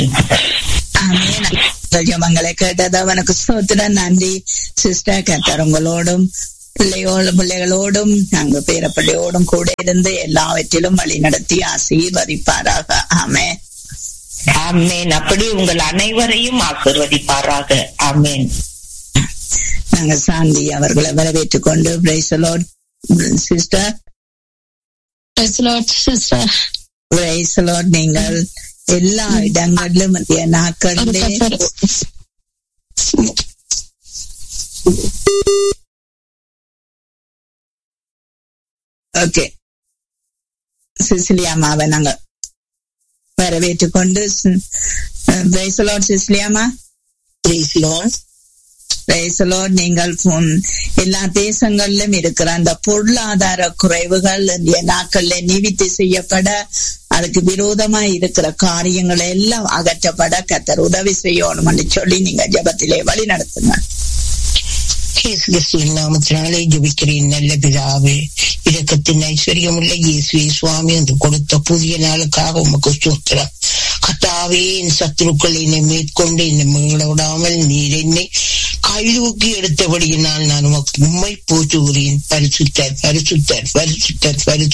ஜபங்களை கேட்டது அவனுக்கு சோத்திரம் நன்றி சிஸ்டர் கத்தர் உங்களோடும் பிள்ளையோடும் பிள்ளைகளோடும் நாங்க பேர பிள்ளையோடும் கூட இருந்து எல்லாவற்றிலும் வழி நடத்தி ஆசீர்வதிப்பாராக ஆமே ஆமேன் அப்படி உங்கள் அனைவரையும் ஆசிர்வதிப்பாராக ஆமேன் நாங்க சாந்தி அவர்களை வரவேற்றுக் கொண்டு பிரைசலோட் சிஸ்டர் பிரைசலோட் நீங்கள் எல்லா இடங்களிலும் மத்திய நாட்களிலே ஓகே சிசிலியாமாவை நாங்க வரவேற்றுக் கொண்டு பிரைசலோட் சிசிலியாமா பிரைசலோட் நீங்கள் எல்லா தேசங்களிலும் இருக்கிற அந்த பொருளாதார குறைவுகள் இந்திய நாட்கள்ல நிவித்தி செய்யப்பட அதுக்கு விரோதமா இருக்கிற காரியங்கள் எல்லாம் அகற்றப்பட கத்தர் உதவி செய்யணும் சொல்லி நீங்க ஜபத்திலே வழி நடத்துங்க கிறிஸ்துவின் நாமத்தினாலே ஜபிக்கிறேன் நல்ல பிதாவே இரக்கத்தின் ஐஸ்வர்யமுள்ள இயேசுவே சுவாமி என்று கொடுத்த புதிய நாளுக்காக உமக்கு சூத்திரம் கத்தாவே என் சத்துருக்கள் என்னை மேற்கொண்டு என்னை மீள விடாமல் நீர் என்னை கைதூக்கி எடுத்தபடியினால் நான் உமக்கு உண்மை போற்றுகிறேன் பரிசுத்தர் பரிசுத்தர் பரிசுத்தர் பரிசு